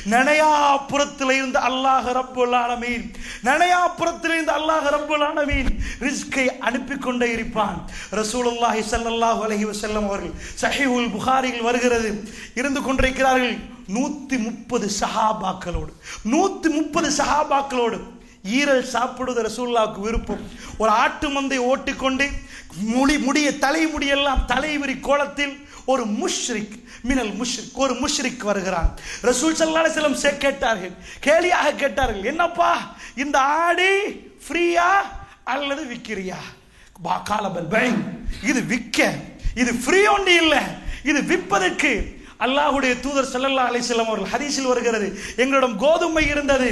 நனையாபுரத்தில் இருந்து அல்லாஹ் ரப்புல் ஆலமீன் நனையாபுரத்தில் இருந்து அல்லாஹ் ரப்புல் ஆலமீன் ரிஸ்கை அனுப்பி கொண்டே இருப்பான் ரசூலுல்லாஹி ஸல்லல்லாஹு அலைஹி வஸல்லம் அவர்கள் சஹீஹுல் புகாரியில் வருகிறது இருந்து கொண்டிருக்கிறார்கள் நூத்தி முப்பது சஹாபாக்களோடு நூத்தி முப்பது சஹாபாக்களோடு ஈரல் சாப்பிடுவது ரசூல்லாவுக்கு விருப்பம் ஒரு ஆட்டு மந்தை ஓட்டிக்கொண்டு முடி முடிய தலைமுடியெல்லாம் தலைவிரி கோலத்தில் ஒரு முஷ்ரிக் மினல் முஷ்ரிக் ஒரு முஷ்ரிக் வருகிறான் ரசூல் சல்லா செல்லம் சே கேட்டார்கள் கேலியாக கேட்டார்கள் என்னப்பா இந்த ஆடு ஃப்ரீயா அல்லது விக்கிறியா பா காலபல் பைங் இது விற்க இது ஃப்ரீ ஒன்று இல்லை இது விற்பதற்கு அல்லாஹுடைய தூதர் ஸல்லல்லாஹு அலைஹி வஸல்லம் அவர்கள் ஹதீஸில் வருகிறது எங்களிடம் கோதுமை இருந்தது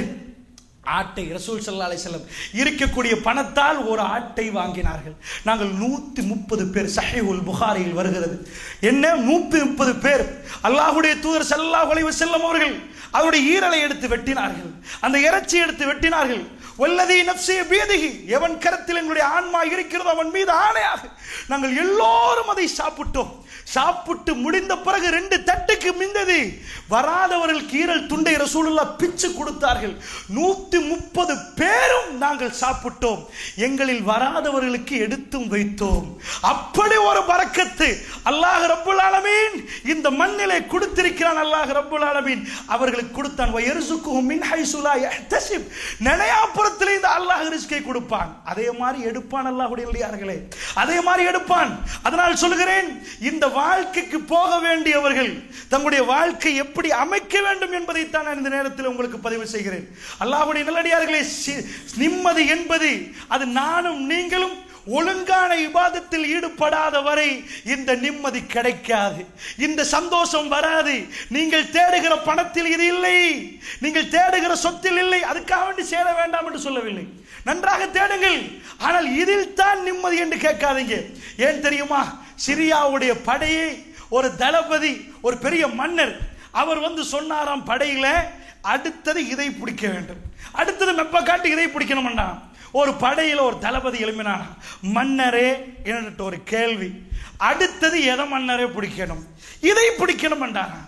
ஆட்டை ரசூல் சல்லா அலிசல்லம் இருக்கக்கூடிய பணத்தால் ஒரு ஆட்டை வாங்கினார்கள் நாங்கள் நூத்தி முப்பது பேர் சஹீஹுல் புகாரியில் வருகிறது என்ன நூத்தி முப்பது பேர் அல்லாஹுடைய தூதர் சல்லாஹ் அலைஹி வஸல்லம் அவர்கள் அவருடைய ஈரலை எடுத்து வெட்டினார்கள் அந்த இறைச்சி எடுத்து வெட்டினார்கள் வல்லதி நப்சே பீதிகி எவன் கரத்தில் எங்களுடைய ஆன்மா இருக்கிறதோ அவன் மீது ஆணையாக நாங்கள் எல்லோரும் அதை சாப்பிட்டோம் சாப்பிட்டு முடிந்த பிறகு ரெண்டு தட்டுக்கு மிந்தது வராதவர்கள் கீரல் துண்டை ரசூலுல்லா பிச்சு கொடுத்தார்கள் நூத்தி முப்பது பேரும் நாங்கள் சாப்பிட்டோம் எங்களில் வராதவர்களுக்கு எடுத்தும் வைத்தோம் அப்படி ஒரு பறக்கத்து அல்லாஹ் ரப்புல் ஆலமீன் இந்த மண்ணிலே கொடுத்திருக்கிறான் அல்லாஹ் ரப்புல் ஆலமீன் அவர்களுக்கு கொடுத்தான் வயர்சுக்கும் மின் ஹைசுலா யஹ்தசிப் நினையாப்புறத்திலே இந்த அல்லாஹ் ரிஸ்கை கொடுப்பான் அதே மாதிரி எடுப்பான் அல்லாஹ்வுடைய நல்லடியார்களே அதே மாதிரி எடுப்பான் அதனால் சொல்கிறேன் இந்த வாழ்க்கைக்கு போக வேண்டியவர்கள் தங்களுடைய வாழ்க்கை எப்படி அமைக்க வேண்டும் என்பதைத்தான் நான் இந்த நேரத்தில் உங்களுக்கு பதிவு செய்கிறேன் அல்லாஹ்வுடைய நல்லடியார்களே சி- நிம்மதி என்பது அது நானும் நீங்களும் ஒழுங்கான இபாதத்தில் ஈடுபடாத வரை இந்த நிம்மதி கிடைக்காது இந்த சந்தோஷம் வராது நீங்கள் தேடுகிற பணத்தில் இது இல்லை நீங்கள் தேடுகிற சொத்தில் இல்லை அதுக்காக வேண்டி சேர வேண்டாம் என்று சொல்லவில்லை நன்றாக தேடுங்கள் ஆனால் இதில் தான் நிம்மதி என்று கேட்காதீங்க ஏன் தெரியுமா சிரியாவுடைய படையை ஒரு தளபதி ஒரு பெரிய மன்னர் அவர் வந்து சொன்னாராம் படையில அடுத்தது இதை பிடிக்க வேண்டும் அடுத்தது மெப்ப காட்டி இதை பிடிக்கணும்னா ஒரு படையில ஒரு தளபதி எழுப்பினானா மன்னரே என்கிட்ட ஒரு கேள்வி அடுத்தது எதை மன்னரே பிடிக்கணும் இதை பிடிக்கணும்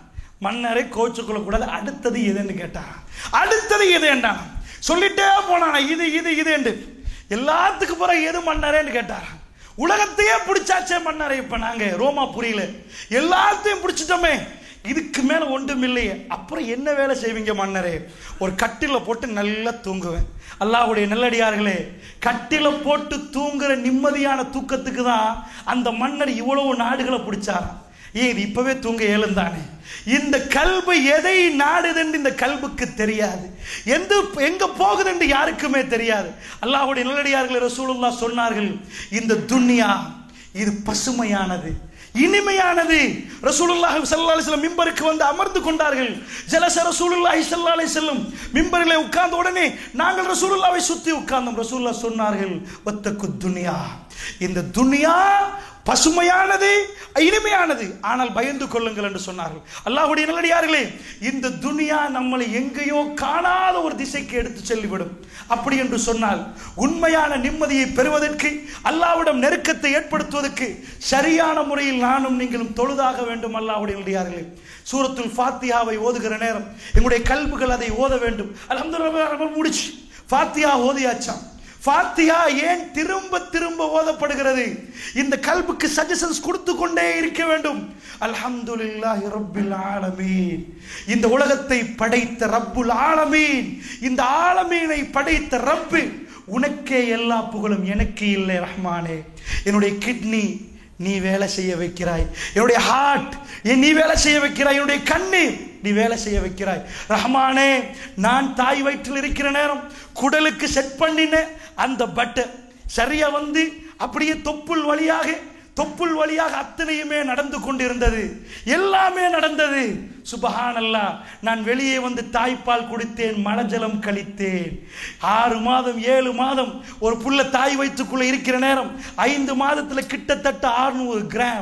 மன்னரே கோச்சுக்குள்ள கூடாது அடுத்தது எதுன்னு கேட்டான் அடுத்தது எது என்றான் சொல்லிட்டே போனானா இது இது இது என்று எல்லாத்துக்கு பிறகு எது மன்னரேன்னு கேட்டாராம் உலகத்தையே பிடிச்சாச்சே மன்னரே இப்ப நாங்க ரோமா புரியல எல்லாத்தையும் பிடிச்சிட்டோமே இதுக்கு மேல ஒன்றும் இல்லையே அப்புறம் என்ன வேலை செய்வீங்க மன்னரே ஒரு கட்டில போட்டு நல்லா தூங்குவேன் அல்லாஹ்வுடைய நல்லடியார்களே கட்டில போட்டு தூங்குற நிம்மதியான தூக்கத்துக்கு தான் அந்த மன்னர் இவ்வளவு நாடுகளை பிடிச்சாராம் ஏன் இது இப்பவே தூங்க இயலுந்தானே இந்த கல்பு எதை நாடுதுன்னு இந்த கல்புக்கு தெரியாது எந்த எங்க போகுதுன்னு யாருக்குமே தெரியாது அல்லாஹ்வுடைய நல்லடியார்கள் ரசூலுல்லா சொன்னார்கள் இந்த துன்யா இது பசுமையானது இனிமையானது ரசூலுல்லாஹி ஸல்லல்லாஹு அலைஹி வஸல்லம் மிம்பருக்கு வந்து அமர்ந்து கொண்டார்கள் ஜலச ரசூலுல்லாஹி ஸல்லல்லாஹு அலைஹி வஸல்லம் மிம்பரிலே உட்கார்ந்த உடனே நாங்கள் ரசூலுல்லாவை சுத்தி உட்கார்ந்தோம் ரசூலுல்லாஹ் சொன்னார்கள் வத்தக்கு துன்யா இந்த துன்யா பசுமையானது இனிமையானது ஆனால் பயந்து கொள்ளுங்கள் என்று சொன்னார்கள் அல்லாஹ்வுடைய நல்லடியார்களே இந்த துனியா நம்மளை எங்கேயோ காணாத ஒரு திசைக்கு எடுத்து செல்லிவிடும் அப்படி என்று சொன்னால் உண்மையான நிம்மதியை பெறுவதற்கு அல்லாஹ்விடம் நெருக்கத்தை ஏற்படுத்துவதற்கு சரியான முறையில் நானும் நீங்களும் தொழுதாக வேண்டும் அல்லாஹ்வுடைய நல்லடியார்களே சூரத்துல் ஃபாத்தியாவை ஓதுகிற நேரம் எங்களுடைய கல்புகள் அதை ஓத வேண்டும் அல்ஹம்துலில்லாஹ் முடிச்சு ஃபாத்தியா ஓதியாச்சாம் ஃபாத்தியா ஏன் திரும்ப திரும்ப ஓதப்படுகிறது இந்த கல்புக்கு சஜஷன்ஸ் கொடுத்து கொண்டே இருக்க வேண்டும் அல்ஹம்துலில்லாஹி ரப்பில் ஆலமீன் இந்த உலகத்தை படைத்த ரப்புல் ஆலமீன் இந்த ஆலமீனை படைத்த ரப்பு உனக்கே எல்லா புகழும் எனக்கு இல்லை ரஹ்மானே என்னுடைய கிட்னி நீ வேலை செய்ய வைக்கிறாய் என்னுடைய ஹார்ட் நீ வேலை செய்ய வைக்கிறாய் என்னுடைய கண்ணு நீ வேலை செய்ய வைக்கிறாய் ரஹ்மானே நான் தாய் வயிற்றில் இருக்கிற நேரம் குடலுக்கு செட் பண்ணின அந்த பட்டை சரியா வந்து அப்படியே தொப்புள் வழியாக தொப்புள் வழியாக அத்தனையுமே நடந்து கொண்டிருந்தது எல்லாமே நடந்தது சுபஹானல்லா நான் வெளியே வந்து தாய்ப்பால் குடித்தேன் மலஜலம் கழித்தேன் ஆறு மாதம் ஏழு மாதம் ஒரு புள்ள தாய் வயிற்றுக்குள்ள இருக்கிற நேரம் ஐந்து மாதத்துல கிட்டத்தட்ட 600 கிராம்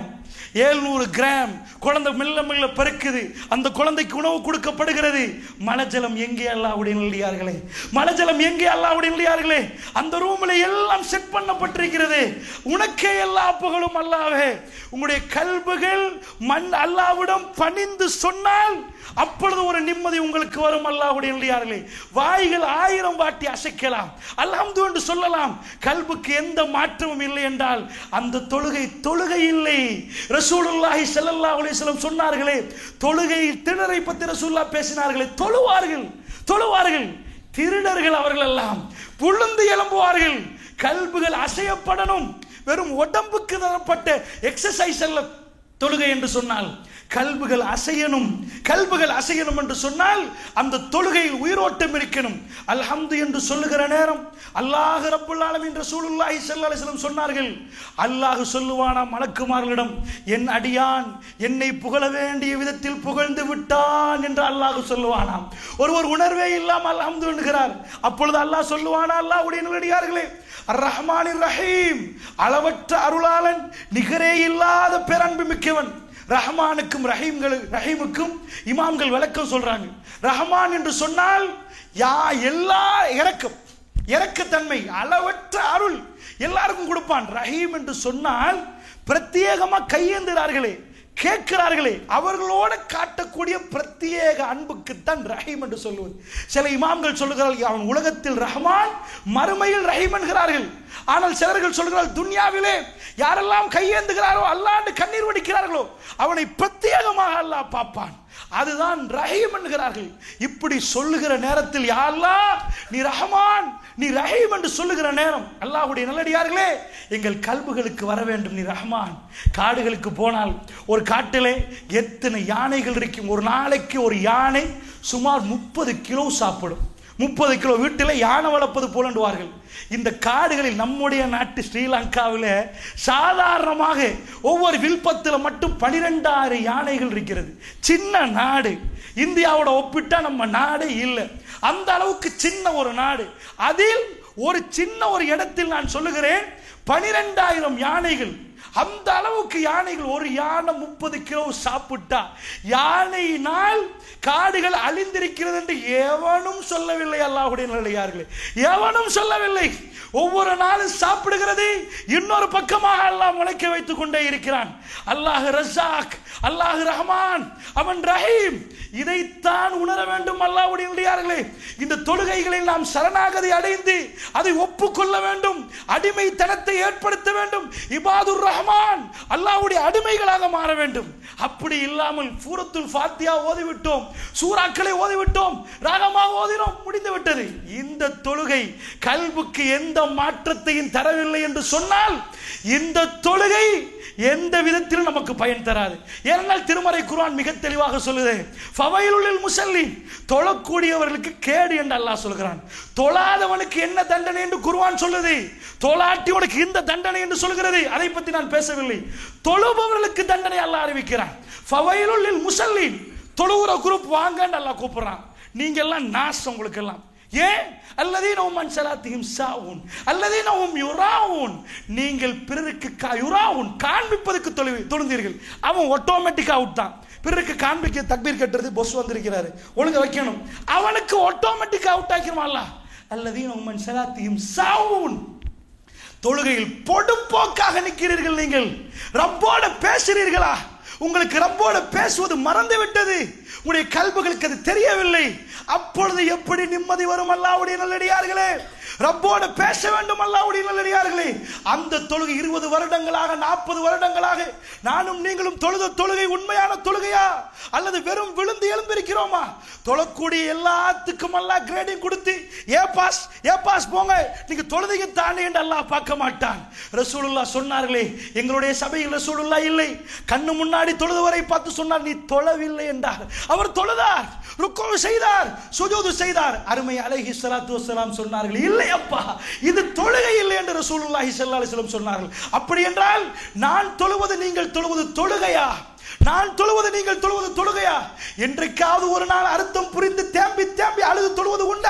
ஏழ்நூறு கிராம் குழந்தை மெல்ல மெல்ல பெருக்குது அந்த குழந்தைக்கு உணவு கொடுக்கப்படுகிறது மலஜலம் எங்கே அல்லாவுடைய நல்லியார்களே மலஜலம் எங்கே அல்லாவுடைய நல்லியார்களே அந்த ரூம்ல எல்லாம் செட் பண்ணப்பட்டிருக்கிறது உனக்கே எல்லா புகழும் அல்லாவே உங்களுடைய கல்புகள் மண் அல்லாவிடம் பணிந்து சொன்னால் அப்பொழுது ஒரு நிம்மதி உங்களுக்கு வரும் அல்லாஹ்வுடைய நல்லியார்களே வாய்கள் ஆயிரம் வாட்டி அசைக்கலாம் அல்ஹம்து என்று சொல்லலாம் கல்புக்கு எந்த மாற்றமும் இல்லை என்றால் அந்த தொழுகை தொழுகை இல்லை ரசூலுல்லாஹி ஸல்லல்லாஹு அலைஹி வஸல்லம் சொன்னார்களே தொழுகை திணறை பத்தி ரசூலுல்லாஹ் பேசினார்களே தொழுவார்கள் தொழுவார்கள் திருடர்கள் அவர்கள் எல்லாம் புழுந்து எழும்புவார்கள் கல்புகள் அசையப்படணும் வெறும் உடம்புக்கு தரப்பட்ட எக்ஸசைஸ் அல்ல தொழுகை என்று சொன்னால் கல்புகள் அசையணும் கல்புகள் அசையணும் என்று சொன்னால் அந்த தொழுகையில் உயிரோட்டம் இருக்கணும் அல்ஹம்து என்று சொல்லுகிற நேரம் அல்லாஹ் ரப்புல் ஆலமீன் ரசூலுல்லாஹி ஸல்லல்லாஹு அலைஹி வஸல்லம் சொன்னார்கள் அல்லாஹ் சொல்லுவானா மலக்குமார்களிடம் என் அடியான் என்னை புகழ வேண்டிய விதத்தில் புகழ்ந்து விட்டான் என்று அல்லாஹ் சொல்லுவானாம் ஒருவர் உணர்வே இல்லாமல் அல்ஹம்து என்கிறார் அப்பொழுது அல்லாஹ் சொல்லுவானா அல்லாஹ்வுடைய நல்லடியார்களே அர் ரஹ்மானிர் ரஹீம் அளவற்ற அருளாளன் நிகரே இல்லாத பேரன்பு மிக்கவன் ரஹ்மானுக்கும் ரஹீம்கள் ரஹீமுக்கும் இமாம்கள் விளக்கம் சொல்றாங்க ரஹ்மான் என்று சொன்னால் யா எல்லா இறக்கம் இறக்கத்தன்மை அளவற்ற அருள் எல்லாருக்கும் கொடுப்பான் ரஹீம் என்று சொன்னால் பிரத்யேகமா கையேந்துகிறார்களே கேட்கிறார்களே அவர்களோட காட்டக்கூடிய பிரத்யேக அன்புக்குத்தான் ரஹீம் என்று சொல்லுவது சில இமாம்கள் சொல்லுகிறார்கள் அவன் உலகத்தில் ரஹ்மான் மறுமையில் ரஹீம் என்கிறார்கள் ஆனால் சிலர்கள் சொல்கிறார்கள் துன்யாவிலே யாரெல்லாம் கையேந்துகிறாரோ அல்லாண்டு கண்ணீர் வடிக்கிறார்களோ அவனை பிரத்யேகமாக அல்லாஹ் பார்ப்பான் அதுதான் ரஹீம் என்கிறார்கள் இப்படி சொல்லுகிற நேரத்தில் யா அல்லாஹ் நீ ரஹ்மான் நீ ரஹீம் என்று சொல்லுகிற நேரம் அல்லாஹ்வுடைய நல்லடியார்களே எங்கள் கல்புகளுக்கு வர வேண்டும் நீ ரஹ்மான் காடுகளுக்கு போனால் ஒரு காட்டிலே எத்தனை யானைகள் இருக்கும் ஒரு நாளைக்கு ஒரு யானை சுமார் முப்பது கிலோ சாப்பிடும் முப்பது கிலோ வீட்டில் யானை வளர்ப்பது போலண்டுவார்கள் இந்த காடுகளில் நம்முடைய நாட்டு ஸ்ரீலங்காவில் சாதாரணமாக ஒவ்வொரு வில்பத்தில் மட்டும் பனிரெண்டாயிரம் யானைகள் இருக்கிறது சின்ன நாடு இந்தியாவோட ஒப்பிட்டா நம்ம நாடே இல்லை அந்த அளவுக்கு சின்ன ஒரு நாடு அதில் ஒரு சின்ன ஒரு இடத்தில் நான் சொல்லுகிறேன் பனிரெண்டாயிரம் யானைகள் அந்த அளவுக்கு யானைகள் ஒரு யானை முப்பது கிலோ சாப்பிட்டா யானையினால் காடுகள் அழிந்திருக்கிறது என்று எவனும் சொல்லவில்லை அல்லாஹுடைய நிலையார்களே எவனும் சொல்லவில்லை ஒவ்வொரு நாளும் சாப்பிடுகிறது இன்னொரு பக்கமாக அல்லாஹ் முளைக்க வைத்துக் கொண்டே இருக்கிறான் அல்லாஹ் ரஸாக் அல்லாஹ் ரஹ்மான் அவன் ரஹீம் இதைத்தான் உணர வேண்டும் அல்லாஹ்வுடைய நிலையார்களே இந்த தொழுகைகளில் நாம் சரணாகதி அடைந்து அதை ஒப்புக்கொள்ள வேண்டும் அடிமைத்தனத்தை ஏற்படுத்த வேண்டும் இபாதுர் ரஹ்மான் அல்லாஹ்வுடைய அடிமைகளாக மாற வேண்டும் அப்படி இல்லாமல் சூரத்துல் ஃபாத்தியா ஓதிவிட்டோம் சூறாக்களை ஓதிவிட்டோம் ராகமாக ஓதினோம் முடிந்து விட்டது இந்த தொழுகை கல்புக்கு எந்த மாற்றத்தையும் தரவில்லை என்று சொன்னால் இந்த தொழுகை எந்த விதத்திலும் நமக்கு பயன் தராது ஏனென்றால் திருமறை குர்ஆன் மிக தெளிவாக சொல்லுது ஃபவைலுல் முசல்லின் தொழக்கூடியவர்களுக்கு கேடு என்று அல்லாஹ் சொல்கிறான் தொழாதவனுக்கு என்ன தண்டனை என்று குர்ஆன் சொல்லுது தொழாட்டி உனக்கு இந்த தண்டனை என்று சொல்கிறது அதை பற்றி நான் பேசவில்லை தொழுபவர்களுக்கு தண்டனை அல்லாஹ் அறிவிக்கிறான் ஃபவைலுல் முசல்லின் தொழுகிற குரூப் வாங்கன்னு அல்லாஹ் கூப்பிடுறான் நீங்க எல்லாம் நாசம் உங்களுக்கு எல்லாம் ஏன் அல்லதீனவும் மன்சலாத்தியும் சாவும் அல்லதீனவும் யுராவும் நீங்கள் பிறருக்கு கா யுராவும் காண்பிப்பதற்கு தொழு தொழுந்தீர்கள் அவன் ஆட்டோமேட்டிக் அவுட் தான் பிறருக்கு காண்பிக்க தக்பீர் கட்டுறது பொஸ் வந்திருக்கிறாரு ஒழுங்க வைக்கணும் அவனுக்கு ஆட்டோமேட்டிக் அவுட் ஆக்கிருமான்ல அல்லதீனவும் மன்சலாத்தியும் சாவும் தொழுகையில் பொடுப்போக்காக நிற்கிறீர்கள் நீங்கள் ரப்போட பேசுறீர்களா உங்களுக்கு ரப்போட பேசுவது மறந்து விட்டது உங்களுடைய கல்புகளுக்கு அது தெரியவில்லை அப்பொழுது எப்படி நிம்மதி வரும் அல்லாவுடைய நல்லடியார்களே ரப்போட பேச வேண்டும் அல்லாவுடைய நல்லடியார்களே அந்த தொழுகை இருபது வருடங்களாக நாற்பது வருடங்களாக நானும் நீங்களும் தொழுத தொழுகை உண்மையான தொழுகையா அல்லது வெறும் விழுந்து எழுந்திருக்கிறோமா தொழக்கூடிய எல்லாத்துக்கும் அல்லாஹ் கிரேடிங் கொடுத்து ஏ பாஸ் ஏ பாஸ் போங்க நீங்க தொழுதைக்கு தானே என்று அல்லாஹ் பார்க்க மாட்டான் ரசூலுல்லா சொன்னார்களே எங்களுடைய சபையில் ரசூலுல்லா இல்லை கண்ணு முன்னாடி தொழுதுவரை பார்த்து சொன்னார் நீ தொழவில்லை என்றார் அவர் தொழுதார் ருக்கோ செய்தார் சுஜூது செய்தார் அருமை அலைஹி ஸலாத்து வஸலாம் சொன்னார்கள் இல்லை அப்பா இது தொழுகை இல்லை என்று ரசூலுல்லாஹி ஸல்லல்லாஹு அலைஹி வஸல்லம் சொன்னார்கள் அப்படி என்றால் நான் தொழுவது நீங்கள் தொழுவது தொழுகையா நான் தொழுவது நீங்கள் தொழுவது தொழுகையா என்றைக்காவது ஒரு நாள் அர்த்தம் புரிந்து தேம்பி தேம்பி அழுது தொழுவது உண்டா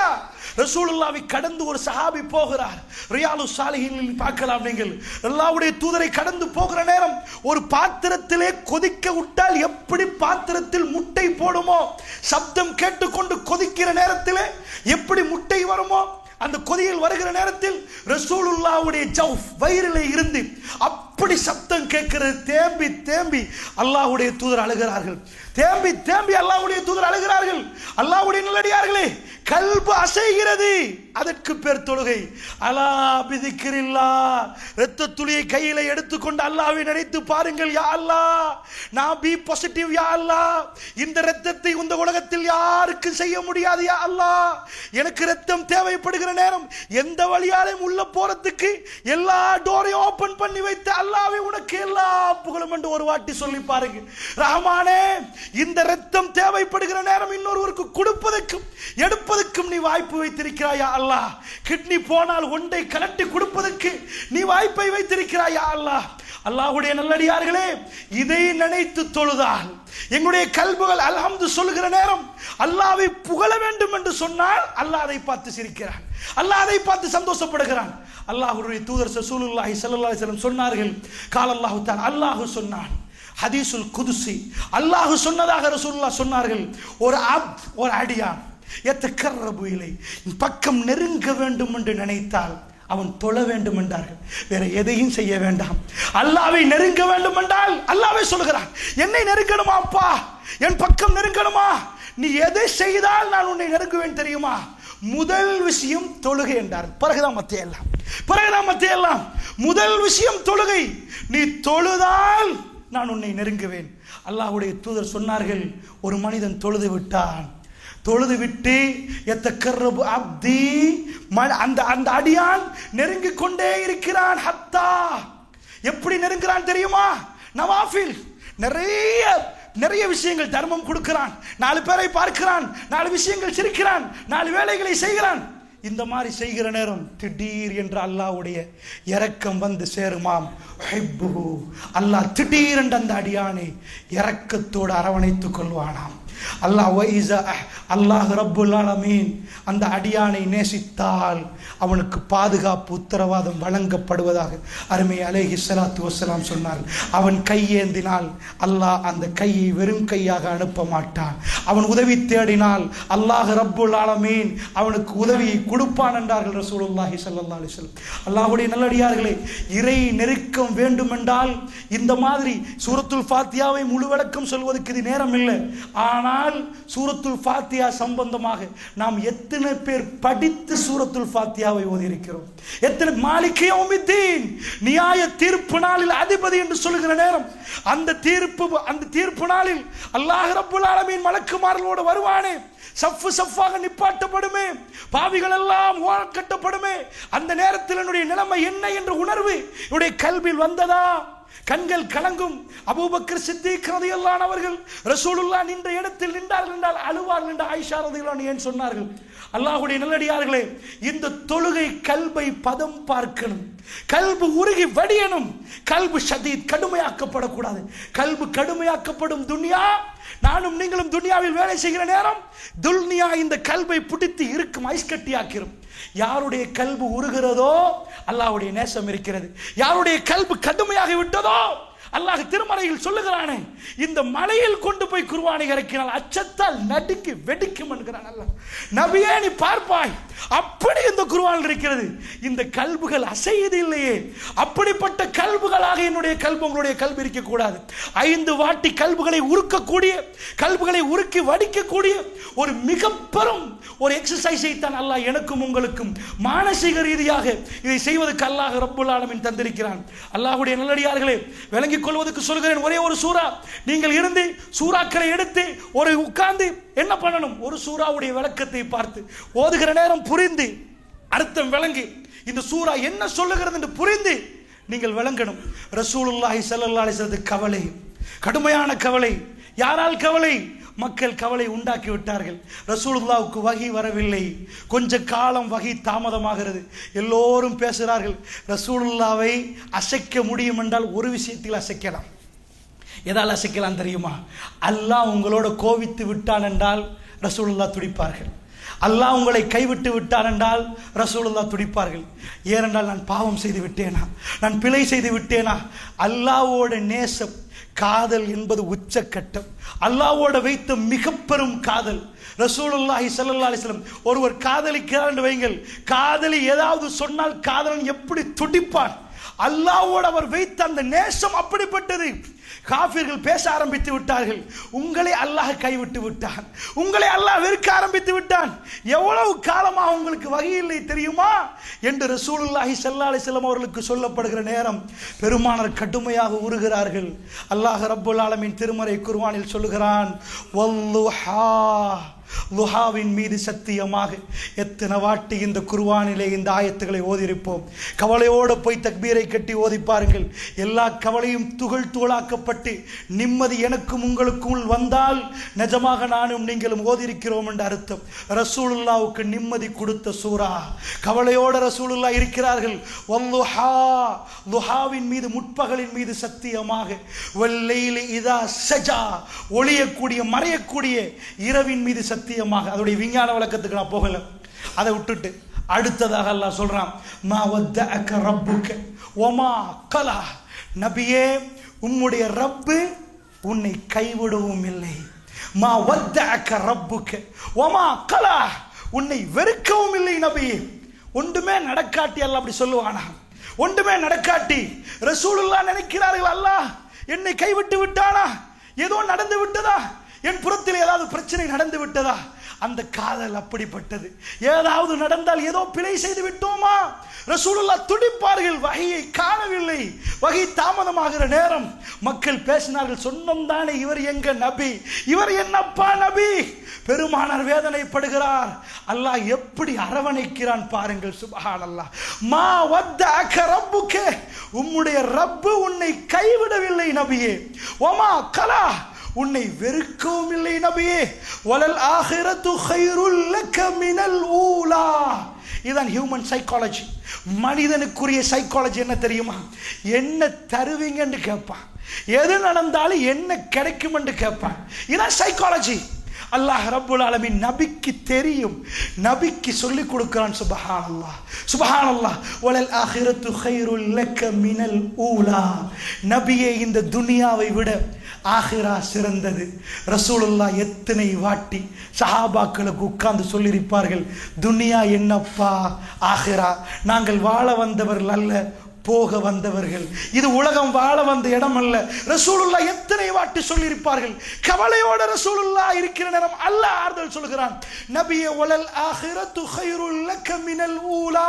ரசூலுல்லாவை கடந்து ஒரு சஹாபி போகிறார் ரியாலு சாலிஹின் பார்க்கலாம் நீங்கள் அல்லாஹ்வுடைய தூதரை கடந்து போகிற நேரம் ஒரு பாத்திரத்திலே கொதிக்க விட்டால் எப்படி பாத்திரத்தில் முட்டை போடுமோ சப்தம் கேட்டுக்கொண்டு கொதிக்கிற நேரத்திலே எப்படி முட்டை வருமோ அந்த கொதியில் வருகிற நேரத்தில் ரசூலுல்லாவுடைய ஜவுஃப் வயிறிலே இருந்து அப்படி சப்தம் கேட்கிறது தேம்பி தேம்பி அல்லாஹ்வுடைய தூதர் அழுகிறார்கள் தேம்பி தேம்பி அல்லாஹ்வுடைய தூதர் அழுகிறார்கள் அல்லாஹ்வுடைய நல்லடியார்களே கல்பு அசைகிறது அதற்கு பேர் தொழுகை அலா பிதிக்கிறில்லா இரத்த துளியை கையில எடுத்துக்கொண்டு அல்லாவை நினைத்து பாருங்கள் யா அல்லாஹ் நான் பி பாசிட்டிவ் யா அல்லாஹ் இந்த இரத்தத்தை இந்த உலகத்தில் யாருக்கும் செய்ய முடியாது யா அல்லாஹ் எனக்கு இரத்தம் தேவைப்படுகிற நேரம் எந்த வழியாலையும் உள்ள போறதுக்கு எல்லா டோரையும் ஓபன் பண்ணி வைத்த அல்லாவே உனக்கு எல்லா புகழும் என்று ஒரு வாட்டி சொல்லி பாருங்க ரஹ்மானே இந்த இரத்தம் தேவைப்படுகிற நேரம் இன்னொருவருக்கு கொடுப்பதற்கும் எடுப்பதற்கும் நீ வாய்ப்பு வைத்திருக்கிறாயா அல்லாஹ் கிட்னி போனால் ஒன்றை கலட்டி கொடுப்பதற்கு நீ வாய்ப்பை வைத்திருக்கிறாயா அல்லாஹ் அல்லாஹ்வுடைய நல்லடியார்களே இதை நினைத்து தொழுதால் எங்களுடைய கல்புகள் அல்ஹம்து சொல்லுகிற நேரம் அல்லாவை புகழ வேண்டும் என்று சொன்னால் அல்லாஹ் அதை பார்த்து சிரிக்கிறான் அல்லாஹ் அதை பார்த்து சந்தோஷப்படுகிறான் அல்லாஹ்வுடைய தூதர் ரசூலுல்லாஹி ஸல்லல்லாஹு அலைஹி வஸல்லம் சொன்னார்கள் கால் அல்லாஹு தான் அல்லாஹ் சொன்னான் ஹதீசுல் குதுசி அல்லாஹ் சொன்னதாக ரசூலுல்லாஹ் சொன்னார்கள் ஒரு அப் ஒரு அடியான் எத்தக்கர்ரபு இலை பக்கம் நெருங்க வேண்டும் என்று நினைத்தால் அவன் தொழ வேண்டும் என்றார்கள் வேற எதையும் செய்ய வேண்டாம் அல்லாவை நெருங்க வேண்டும் என்றால் அல்லாவை சொல்கிறான் என்னை நெருங்கணுமா அப்பா என் பக்கம் நெருங்கணுமா நீ எதை செய்தால் நான் உன்னை நெருங்குவேன் தெரியுமா முதல் விஷயம் தொழுகை என்றார் பிறகுதான் மத்திய எல்லாம் பிறகுதான் மத்திய எல்லாம் முதல் விஷயம் தொழுகை நீ தொழுதால் நான் உன்னை நெருங்குவேன் அல்லாஹ்வுடைய தூதர் சொன்னார்கள் ஒரு மனிதன் தொழுது விட்டான் தொழுது விட்டு எத்த கர்ரபு அப்தி ம- அந்த அந்த அடியான் நெருங்கிக் கொண்டே இருக்கிறான் ஹத்தா எப்படி நெருங்குறான் தெரியுமா நவாஃபில் நிறைய நிறைய விஷயங்கள் தர்மம் கொடுக்கிறான் நாலு பேரை பார்க்கிறான் நாலு விஷயங்கள் சிரிக்கிறான் நாலு வேலைகளை செய்கிறான் இந்த மாதிரி செய்கிற நேரம் திடீர் என்று அல்லாஹ்வுடைய இரக்கம் வந்து சேருமாம் ஹிப்புஹு. அல்லாஹ் திடீர் என்று அந்த அடியானை இரக்கத்தோடு அரவணைத்துக் கொள்வானாம் அல்லாஹ் வைஸா அல்லாஹ் ரப்புல் ஆலமீன் அந்த அடியானை நேசித்தால் அவனுக்கு பாதுகாப்பு உத்தரவாதம் வழங்கப்படுவதாக அருமை அலேஹி ஸலாத்து வஸலாம் சொன்னார் அவன் கையேந்தினால் அல்லாஹ் அந்த கையை வெறும் கையாக அனுப்ப மாட்டான் அவன் உதவி தேடினால் அல்லாஹ் ரப்புல் ஆலமீன் அவனுக்கு உதவியை கொடுப்பான் என்றார்கள் ரசூலுல்லாஹி ஸல்லல்லாஹு அலைஹி வஸல்லம் அல்லாஹ்வுடைய நல்லடியார்களே இறை நெருக்கம் வேண்டுமென்றால் இந்த மாதிரி சூரத்துல் ஃபாத்தியாவை முழுவடக்கம் சொல்வதற்கு இது நேரம் இல்லை ஆனால் சூரத்துல் ஃபாத்தியா சம்பந்தமாக நாம் எத்தனை பேர் படித்து சூரத்துல் ஃபாத்தியாவை ஓதியிருக்கிறோம் எத்தனை மாலிகை யௌமித்தீன் நியாய தீர்ப்பு நாளில் அதிபதி என்று சொல்லுகிற நேரம் அந்த தீர்ப்பு அந்த தீர்ப்பு நாளில் அல்லாஹ் ரப்புல் ஆலமீன் மலக்குமார்களோடு வருவானே சஃப்பு சஃப்பாக நிப்பாட்டப்படுமே பாவிகள் எல்லாம் ஓரக்கட்டப்படுமே அந்த நேரத்தில் என்னுடைய நிலைமை என்ன என்ற உணர்வு என்னுடைய கல்வியில் வந்ததா கண்கள் கலங்கும் அபூபக்கர் சித்திக் ரதியல்லான் அவர்கள் ரசூலுல்லா நின்ற இடத்தில் நின்றார்கள் என்றால் அழுவார்கள் என்று ஆயிஷா ரதியல்லான் ஏன் சொன்னார்கள் அல்லாஹ்வுடைய நல்லடியார்களே இந்த தொழுகை கல்வை பதம் பார்க்கணும் கல்பு உருகி வடியணும் கல்பு ஷதீத் கடுமையாக்கப்படக்கூடாது கல்பு கடுமையாக்கப்படும் துனியா நானும் நீங்களும் துனியாவில் வேலை செய்கிற நேரம் துல்னியா இந்த கல்வை பிடித்து இருக்கும் ஐஸ் கட்டியாக்கிரும் யாருடைய கல்பு உருகிறதோ அல்லாஹ்வுடைய நேசம் இருக்கிறது யாருடைய கல்பு கடுமையாகி விட்டதோ அல்லாஹ் திருமலையில் சொல்லுகிறானே இந்த மலையில் கொண்டு போய் குர்வானை இறக்கினால் அச்சத்தால் நடுங்கி வெடிக்கும் என்கிறான் அல்லாஹ் நபியே நீ பார்ப்பாய் அப்படி இந்த குர்வான் இருக்கிறது இந்த கல்புகள் அசையது இல்லையே அப்படிப்பட்ட கல்புகளாக என்னுடைய கல்பு உங்களுடைய கல்வி இருக்கக்கூடாது ஐந்து வாட்டி கல்புகளை உருக்கக்கூடிய கல்புகளை உருக்கி வடிக்கக்கூடிய ஒரு மிக பெரும் ஒரு எக்ஸசைஸை தான் அல்லாஹ் எனக்கும் உங்களுக்கும் மானசீக ரீதியாக இதை செய்வதற்கு அல்லாஹ் ரப்புல் ஆலமீன் தந்திருக்கிறான் அல்லாஹ்வுடைய நல்லடியார்களே விளங்கிக் கொள்வதற்கு சொல்கிறேன் ஒரே ஒரு சூறா நீங்கள் இருந்து சூறாக்களை எடுத்து ஒரு உட்கார்ந்து என்ன பண்ணணும் ஒரு சூறாவுடைய விளக்கத்தை பார்த்து ஓதுகிற நேரம் புரிந்து அர்த்தம் விளங்கி இந்த சூறா என்ன சொல்லுகிறது என்று புரிந்து நீங்கள் விளங்கணும் ரசூலுல்லாஹி ஸல்லல்லாஹு அலைஹி வஸல்லம் கவலை கடுமையான கவலை யாரால் கவலை மக்கள் கவலை உண்டாக்கி விட்டார்கள் ரசூலுல்லாவுக்கு வகி வரவில்லை கொஞ்ச காலம் வகி தாமதமாகிறது எல்லோரும் பேசுகிறார்கள் ரசூலுல்லாவை அசைக்க முடியும் என்றால் ஒரு விஷயத்தில் அசைக்கலாம் எதால் அசைக்கலாம் தெரியுமா அல்லாஹ் உங்களோட கோவித்து விட்டான் என்றால் ரசூலுல்லா துடிப்பார்கள் அல்லாஹ் உங்களை கைவிட்டு விட்டார் என்றால் ரசூலுல்லா துடிப்பார்கள் ஏனென்றால் நான் பாவம் செய்து விட்டேனா நான் பிழை செய்து விட்டேனா அல்லாவோட நேசம் காதல் என்பது உச்சக்கட்டம் அல்லாவோட வைத்த மிக பெரும் காதல் ரசூலுல்லாஹி ஸல்லல்லாஹு அலைஹி வஸல்லம் ஒருவர் காதலிக்கிறார் என்று வைங்கள் காதலி ஏதாவது சொன்னால் காதலன் எப்படி துடிப்பான் அல்லாவோடு அவர் வைத்த அந்த நேசம் அப்படிப்பட்டது காஃபிர்கள் பேச ஆரம்பித்து விட்டார்கள் உங்களை அல்லாஹ் கைவிட்டு விட்டான் உங்களை அல்லாஹ் வெறுக்க ஆரம்பித்து விட்டான் எவ்வளவு காலமா உங்களுக்கு வகையில்லை தெரியுமா என்று ரசூலுல்லாஹி ஸல்லல்லாஹு அலைஹி வஸல்லம் அவர்களுக்கு சொல்லப்படுகிற நேரம் பெருமானார் கடுமையாக உருகிறார்கள் அல்லாஹ் ரப்புல் ஆலமீன் திருமறை குர்ஆனில் சொல்லுகிறான் வல்லுஹா லுஹாவின் மீது சத்தியமாக எத்தனை வாட்டி இந்த குர்வானிலே இந்த ஆயத்துக்களை ஓதியிருப்போம் கவலையோடு போய் தக்பீரை கட்டி ஓதி பாருங்கள் எல்லா கவலையும் துகள் துகளாக்கப்பட்டு நிம்மதி எனக்கும் உங்களுக்குள் வந்தால் நிஜமாக நானும் நீங்களும் ஓதியிருக்கிறோம் என்ற அர்த்தம் ரசூலுல்லாவுக்கு நிம்மதி கொடுத்த சூரா கவலையோட ரசூலுல்லா இருக்கிறார்கள் வல்லுஹா லுஹாவின் மீது முற்பகலின் மீது சத்தியமாக வல்லையிலே இதா சஜா ஒளியக்கூடிய மறையக்கூடிய இரவின் மீது சத்தியமாக அதோடைய விஞ்ஞான விளக்கத்துக்கு நான் போகல அதை விட்டுட்டு அடுத்ததாக அல்லாஹ் சொல்றான் மா வத்தஅக ரப்புக ஒமா கலா நபியே உம்முடைய ரப்பு உன்னை கைவிடவும் இல்லை மா வத்தஅக ரப்புக ஒமா கலா உன்னை வெறுக்கவும் இல்லை நபியே ஒன்றுமே நடக்காட்டி அல்லாஹ் அப்படி சொல்லுவானா ஒன்றுமே நடக்காட்டி ரசூலுல்லா நினைக்கிறார்கள் அல்லாஹ் என்னை கைவிட்டு விட்டானா ஏதோ நடந்து விட்டதா என் புறத்தில் ஏதாவது பிரச்சனை நடந்து விட்டதா அந்த காதல் அப்படிப்பட்டது ஏதாவது நடந்தால் ஏதோ பிழை செய்து விட்டோமா ரசூலுல்லா துடிப்பார்கள் வகையை காணவில்லை வகை தாமதமாகிற நேரம் மக்கள் பேசினார்கள் சொன்னோம் தானே இவர் எங்க நபி இவர் என்னப்பா நபி பெருமானார் வேதனைப்படுகிறார் அல்லாஹ் எப்படி அரவணைக்கிறான் பாருங்கள் சுபஹான் அல்லாஹ் மா வத்த ரப்புக்கே உம்முடைய ரப்பு உன்னை கைவிடவில்லை நபியே ஒமா கலா உன்னை வெறுக்கவும் இல்லை நபியே வலல் ஆஹிரத்து ஹைருல் லக்க மினல் ஊலா இதுதான் ஹியூமன் சைக்காலஜி மனிதனுக்குரிய சைக்காலஜி என்ன தெரியுமா என்ன தருவீங்கன்னு கேட்பான் எது நடந்தாலும் என்ன கிடைக்கும் என்று கேட்பான் இதான் சைக்காலஜி அல்லாஹ் ரப்புல் ஆலமீன் நபிக்கு தெரியும் நபிக்கு சொல்லி கொடுக்கிறான் சுபஹான் அல்லாஹ் சுபஹான் அல்லாஹ் வலல் ஆஹிரத்து ஹைருல் லக்க மினல் ஊலா நபியே இந்த துனியாவை விட ஆஹிரா சிறந்தது ரசூலுல்லா எத்தனை வாட்டி சஹாபாக்களுக்கு உட்கார்ந்து சொல்லியிருப்பார்கள் துனியா என்னப்பா ஆஹிரா நாங்கள் வாழ வந்தவர்கள் அல்ல போக வந்தவர்கள் இது உலகம் வாழ வந்த இடம் அல்ல ரசூலுல்லா எத்தனை வாட்டி சொல்லியிருப்பார்கள் கவலையோட ரசூலுல்லா இருக்கிற நேரம் அல்ல ஆறுதல் சொல்கிறான் நபியே ஒலல் ஆஹிரத்து ஹைருல் லக்க மினல் ஊலா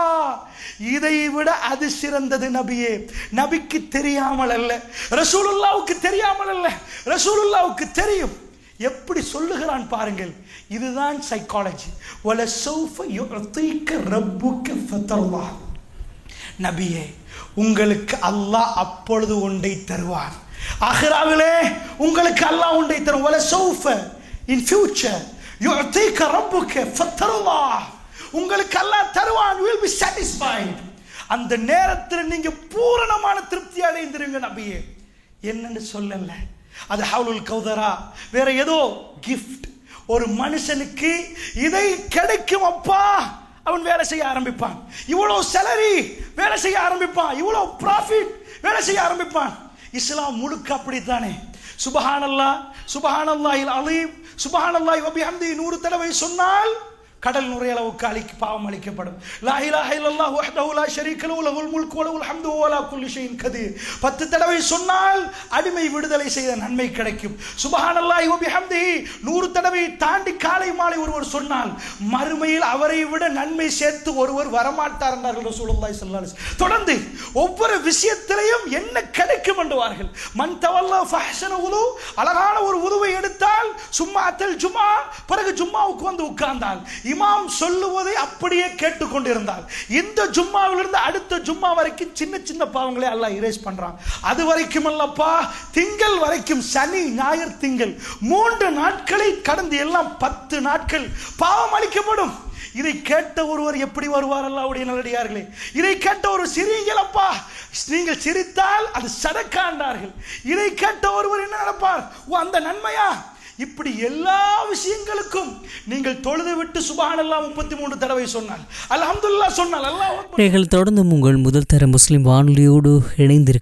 இதை விட அது சிறந்தது நபியே நபிக்கு தெரியாமல் அல்ல ரசூலுல்லாவுக்கு தெரியாமல் அல்ல ரசூலுல்லாவுக்கு தெரியும் எப்படி சொல்லுகிறான் பாருங்கள் இதுதான் சைக்காலஜி வல சௌஃப யுஅதீக ரப்புக ஃபதல்லாஹ் நபியே உங்களுக்கு அல்லாஹ் அப்பொழுது ஒன்றை தருவான் ஆஹிராவிலே உங்களுக்கு அல்லாஹ் ஒன்றை தரும் வல சௌஃப இன் ஃபியூச்சர் யுஅதீக ரப்புக ஃபதல்லாஹ் உங்களுக்கு அல்லாஹ் தருவான் you will be satisfied அந்த நேரத்தில் நீங்க பூரணமான திருப்தி அடைந்திருங்க நபியே என்னன்னு சொல்லல அது ஹவுலுல் கௌதரா வேற ஏதோ கிஃப்ட் ஒரு மனுஷனுக்கு இதை கிடைக்கும் அப்பா அவன் வேலை செய்ய ஆரம்பிப்பான் இவ்வளவு சேலரி வேலை செய்ய ஆரம்பிப்பான் இவ்வளவு ப்ராஃபிட் வேலை செய்ய ஆரம்பிப்பான் இஸ்லாம் முழுக்க அப்படித்தானே சுபஹானல்லா சுபஹானல்லாஹில் அலீம் சுபஹானல்லாஹி வபிஹம்தி நூறு தடவை சொன்னால் கடல் நுரைய அளவுக்கு அழிக்கு பாவம் அளிக்கப்படும் லா இலாஹ இல்லல்லாஹ் வஹ்தஹு லா ஷரீக லஹு லஹுல் முல்கு வ லஹுல் ஹம்து வ லா குல்லி ஷைஇன் கதீர் பத்து தடவை சொன்னால் அடிமை விடுதலை செய்த நன்மை கிடைக்கும் சுபஹானல்லாஹி வ பிஹம்திஹி நூறு தடவை தாண்டி காலை மாலை ஒருவர் சொன்னால் மறுமையில் அவரை விட நன்மை சேர்த்து ஒருவர் வரமாட்டார் என்றார்கள் ரசூலுல்லாஹி ஸல்லல்லாஹு அலைஹி வஸல்லம் தொடர்ந்து ஒவ்வொரு விஷயத்திலையும் என்ன கிடைக்கும் என்றுவார்கள் மன் தவல்லா ஃபஹ்சன உது அழகான ஒரு உதுவை எடுத்தால் சும்மா அத்தல் ஜும்மா பிறகு ஜும்மாவுக்கு வந்து உட்கார்ந்தால் இமாம் சொல்லுவதை அப்படியே கேட்டுக்கொண்டிருந்தால் இந்த ஜும்மாவிலிருந்து அடுத்த ஜும்மா வரைக்கும் சின்ன சின்ன பாவங்களை அல்லாஹ் இரேஸ் பண்றான் அது வரைக்கும் அல்லப்பா திங்கள் வரைக்கும் சனி ஞாயிறு திங்கள் மூன்று நாட்களை கடந்து எல்லாம் பத்து நாட்கள் பாவம் அளிக்கப்படும் இதை கேட்ட ஒருவர் எப்படி வருவார் அல்லாவுடைய நல்லடியார்களே இதை கேட்ட ஒரு சிறியலப்பா நீங்கள் சிரித்தால் அது சடக்காண்டார்கள் இதை கேட்ட ஒருவர் என்ன நினைப்பார் ஓ அந்த நன்மையா இப்படி எல்லா விஷயங்களுக்கும் நீங்கள் தொழுது விட்டு சுபஹானல்லாஹ் முப்பத்தி மூன்று தடவை சொன்னால் அல்ஹம்துலில்லாஹ் சொன்னால் அல்லாஹ் அக்பர் நீங்கள் தொடர்ந்து உங்கள் முதல் தர முஸ்லிம் வானொலியோடு இணைந்திருக்க